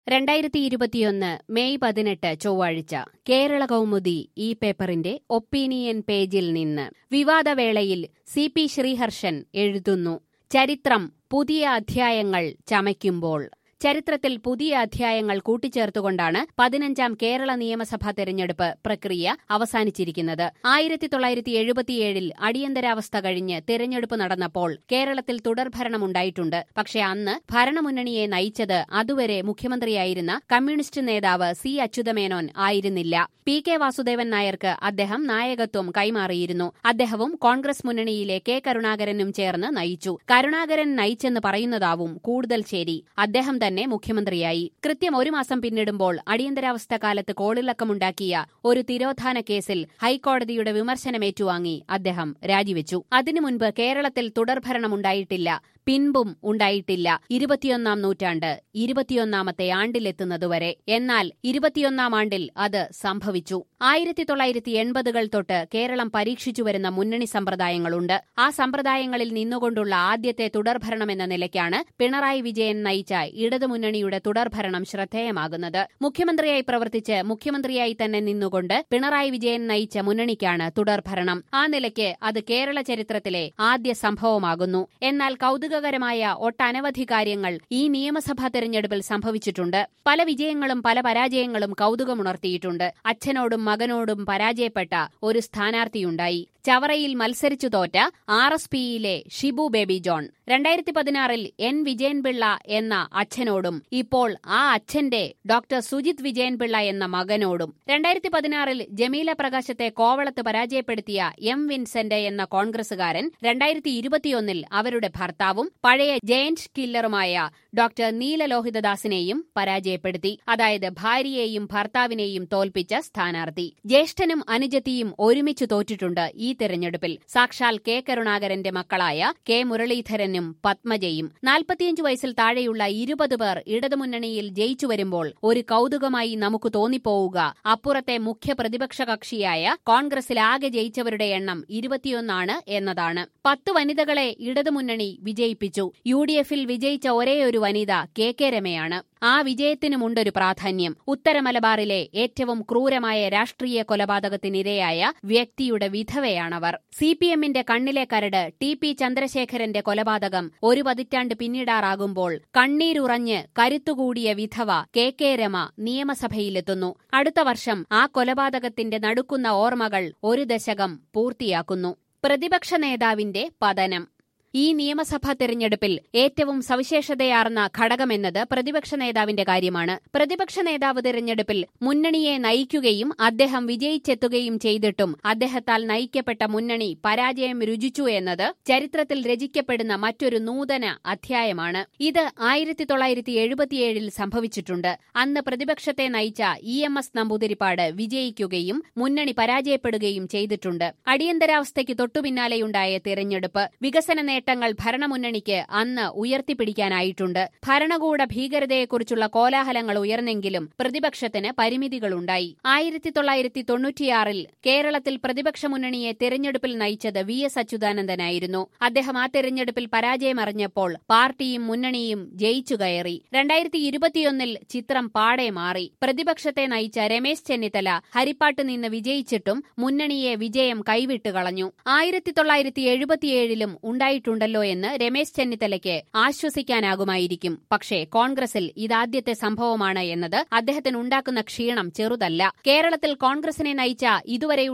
രണ്ടായിരത്തി ഇരുപത്തിയൊന്ന് മെയ് പതിനെട്ട് ചൊവ്വാഴ്ച കേരള കൗമുദി ഈ പേപ്പറിന്റെ ഒപ്പീനിയൻ പേജിൽ നിന്ന് വിവാദവേളയിൽ സി പി ശ്രീഹർഷൻ എഴുതുന്നു ചരിത്രം പുതിയ അധ്യായങ്ങൾ ചമയ്ക്കുമ്പോൾ ചരിത്രത്തിൽ പുതിയ അധ്യായങ്ങൾ കൂട്ടിച്ചേർത്തുകൊണ്ടാണ് പതിനഞ്ചാം കേരള നിയമസഭാ തെരഞ്ഞെടുപ്പ് പ്രക്രിയ അവസാനിച്ചിരിക്കുന്നത് ആയിരത്തി തൊള്ളായിരത്തി എഴുപത്തിയേഴിൽ അടിയന്തരാവസ്ഥ കഴിഞ്ഞ് തെരഞ്ഞെടുപ്പ് നടന്നപ്പോൾ കേരളത്തിൽ തുടർഭരണമുണ്ടായിട്ടുണ്ട് പക്ഷെ അന്ന് ഭരണമുന്നണിയെ നയിച്ചത് അതുവരെ മുഖ്യമന്ത്രിയായിരുന്ന കമ്മ്യൂണിസ്റ്റ് നേതാവ് സി അച്യുതമേനോൻ ആയിരുന്നില്ല പി കെ വാസുദേവൻ നായർക്ക് അദ്ദേഹം നായകത്വം കൈമാറിയിരുന്നു അദ്ദേഹവും കോൺഗ്രസ് മുന്നണിയിലെ കെ കരുണാകരനും ചേർന്ന് നയിച്ചു കരുണാകരൻ നയിച്ചെന്ന് പറയുന്നതാവും കൂടുതൽ ശരി അദ്ദേഹം തന്നെ മുഖ്യമന്ത്രിയായി കൃത്യം ഒരു മാസം പിന്നിടുമ്പോൾ അടിയന്തരാവസ്ഥ കാലത്ത് കോളിളക്കമുണ്ടാക്കിയ ഒരു തിരോധാന കേസിൽ ഹൈക്കോടതിയുടെ വിമർശനമേറ്റുവാങ്ങി അദ്ദേഹം രാജിവെച്ചു അതിനു മുൻപ് കേരളത്തിൽ തുടർഭരണമുണ്ടായിട്ടില്ല പിൻപും ഉണ്ടായിട്ടില്ല ഇരുപത്തിയൊന്നാം നൂറ്റാണ്ട് ഇരുപത്തിയൊന്നാമത്തെ ആണ്ടിലെത്തുന്നതുവരെ എന്നാൽ ഇരുപത്തിയൊന്നാം ആണ്ടിൽ അത് സംഭവിച്ചു ആയിരത്തി തൊള്ളായിരത്തി എൺപതുകൾ തൊട്ട് കേരളം പരീക്ഷിച്ചു വരുന്ന മുന്നണി സമ്പ്രദായങ്ങളുണ്ട് ആ സമ്പ്രദായങ്ങളിൽ നിന്നുകൊണ്ടുള്ള ആദ്യത്തെ തുടർഭരണമെന്ന നിലയ്ക്കാണ് പിണറായി വിജയൻ നയിച്ച ഇടതുമുന്നണിയുടെ തുടർഭരണം ശ്രദ്ധേയമാകുന്നത് മുഖ്യമന്ത്രിയായി പ്രവർത്തിച്ച് മുഖ്യമന്ത്രിയായി തന്നെ നിന്നുകൊണ്ട് പിണറായി വിജയൻ നയിച്ച മുന്നണിക്കാണ് തുടർഭരണം ആ നിലയ്ക്ക് അത് കേരള ചരിത്രത്തിലെ ആദ്യ സംഭവമാകുന്നു എന്നാൽ കൗതുകകരമായ ഒട്ടനവധി കാര്യങ്ങൾ ഈ നിയമസഭാ തെരഞ്ഞെടുപ്പിൽ സംഭവിച്ചിട്ടുണ്ട് പല വിജയങ്ങളും പല പരാജയങ്ങളും കൗതുകമുണർത്തിയിട്ടുണ്ട് അച്ഛനോടും മകനോടും പരാജയപ്പെട്ട ഒരു സ്ഥാനാർത്ഥിയുണ്ടായി ചവറയിൽ മത്സരിച്ചു തോറ്റ ആർ എസ് പിയിലെ ഷിബു ബേബി ജോൺ രണ്ടായിരത്തി പതിനാറിൽ എൻ വിജയൻപിള്ള എന്ന അച്ഛനോടും ഇപ്പോൾ ആ അച്ഛന്റെ ഡോക്ടർ സുജിത് വിജയൻപിള്ള എന്ന മകനോടും രണ്ടായിരത്തി പതിനാറിൽ ജമീല പ്രകാശത്തെ കോവളത്ത് പരാജയപ്പെടുത്തിയ എം വിൻസെന്റ് എന്ന കോൺഗ്രസുകാരൻ രണ്ടായിരത്തി ഇരുപത്തിയൊന്നിൽ അവരുടെ ഭർത്താവും പഴയ ജയന്റ് കില്ലറുമായ ഡോക്ടർ നീലലോഹിതദാസിനെയും പരാജയപ്പെടുത്തി അതായത് ഭാര്യയെയും ഭർത്താവിനെയും തോൽപ്പിച്ച സ്ഥാനാർത്ഥി ജ്യേഷ്ഠനും അനുജത്തിയും ഒരുമിച്ച് തോറ്റിട്ടുണ്ട് ഈ തെരഞ്ഞെടുപ്പിൽ സാക്ഷാൽ കെ കരുണാകരന്റെ മക്കളായ കെ മുരളീധരനും പത്മജയും നാൽപ്പത്തിയഞ്ചു വയസ്സിൽ താഴെയുള്ള ഇരുപത് പേർ ഇടതുമുന്നണിയിൽ ജയിച്ചു വരുമ്പോൾ ഒരു കൗതുകമായി നമുക്ക് തോന്നിപ്പോവുക അപ്പുറത്തെ മുഖ്യ പ്രതിപക്ഷ കക്ഷിയായ കോൺഗ്രസിൽ ആകെ ജയിച്ചവരുടെ എണ്ണം ഇരുപത്തിയൊന്നാണ് എന്നതാണ് പത്ത് വനിതകളെ ഇടതുമുന്നണി വിജയിപ്പിച്ചു യു ഡി എഫിൽ വിജയിച്ച ഒരേയൊരു വനിത കെ കെ രമയാണ് ആ വിജയത്തിനുമുണ്ടൊരു പ്രാധാന്യം ഉത്തര മലബാറിലെ ഏറ്റവും ക്രൂരമായ രാഷ്ട്രീയ കൊലപാതകത്തിനിരയായ വ്യക്തിയുടെ വിധവയാണവർ സി പി എമ്മിന്റെ കണ്ണിലെ കരട് ടി പി ചന്ദ്രശേഖരന്റെ കൊലപാതകം ഒരു പതിറ്റാണ്ട് പിന്നിടാറാകുമ്പോൾ കണ്ണീരുറഞ്ഞ് കരുത്തുകൂടിയ വിധവ കെ കെ രമ നിയമസഭയിലെത്തുന്നു അടുത്ത വർഷം ആ കൊലപാതകത്തിന്റെ നടുക്കുന്ന ഓർമ്മകൾ ഒരു ദശകം പൂർത്തിയാക്കുന്നു പ്രതിപക്ഷ നേതാവിന്റെ പതനം ഈ നിയമസഭാ തെരഞ്ഞെടുപ്പിൽ ഏറ്റവും സവിശേഷതയാർന്ന ഘടകമെന്നത് പ്രതിപക്ഷ നേതാവിന്റെ കാര്യമാണ് പ്രതിപക്ഷ നേതാവ് തെരഞ്ഞെടുപ്പിൽ മുന്നണിയെ നയിക്കുകയും അദ്ദേഹം വിജയിച്ചെത്തുകയും ചെയ്തിട്ടും അദ്ദേഹത്താൽ നയിക്കപ്പെട്ട മുന്നണി പരാജയം രുചിച്ചു എന്നത് ചരിത്രത്തിൽ രചിക്കപ്പെടുന്ന മറ്റൊരു നൂതന അധ്യായമാണ് ഇത് ആയിരത്തി തൊള്ളായിരത്തി എഴുപത്തിയേഴിൽ സംഭവിച്ചിട്ടുണ്ട് അന്ന് പ്രതിപക്ഷത്തെ നയിച്ച ഇ എം എസ് നമ്പൂതിരിപ്പാട് വിജയിക്കുകയും മുന്നണി പരാജയപ്പെടുകയും ചെയ്തിട്ടുണ്ട് അടിയന്തരാവസ്ഥയ്ക്ക് തൊട്ടുപിന്നാലെയുണ്ടായ തെരഞ്ഞെടുപ്പ് വികസന നേട്ടങ്ങൾ ഭരണമുന്നണിക്ക് അന്ന് ഉയർത്തിപ്പിടിക്കാനായിട്ടുണ്ട് ഭരണകൂട ഭീകരതയെക്കുറിച്ചുള്ള കോലാഹലങ്ങൾ ഉയർന്നെങ്കിലും പ്രതിപക്ഷത്തിന് പരിമിതികളുണ്ടായി ആയിരത്തി തൊള്ളായിരത്തി തൊണ്ണൂറ്റിയാറിൽ കേരളത്തിൽ പ്രതിപക്ഷ മുന്നണിയെ തെരഞ്ഞെടുപ്പിൽ നയിച്ചത് വി എസ് അച്യുതാനന്ദനായിരുന്നു അദ്ദേഹം ആ തെരഞ്ഞെടുപ്പിൽ പരാജയമറിഞ്ഞപ്പോൾ പാർട്ടിയും മുന്നണിയും ജയിച്ചു കയറി രണ്ടായിരത്തി ഇരുപത്തിയൊന്നിൽ ചിത്രം പാടെ മാറി പ്രതിപക്ഷത്തെ നയിച്ച രമേശ് ചെന്നിത്തല ഹരിപ്പാട്ട് നിന്ന് വിജയിച്ചിട്ടും മുന്നണിയെ വിജയം കൈവിട്ട് കളഞ്ഞു ആയിരത്തി തൊള്ളായിരത്തി എഴുപത്തിയേഴിലും ഉണ്ടായിട്ടുണ്ടല്ലോ എന്ന് രമേശ് ചെന്നിത്തലയ്ക്ക് ആശ്വസിക്കാനാകുമായിരിക്കും പക്ഷേ കോൺഗ്രസിൽ ഇതാദ്യത്തെ സംഭവമാണ് എന്നത് അദ്ദേഹത്തിന് ഉണ്ടാക്കുന്ന ക്ഷീണം ചെറുതല്ല കേരളത്തിൽ കോൺഗ്രസിനെ നയിച്ച ഇതുവരെ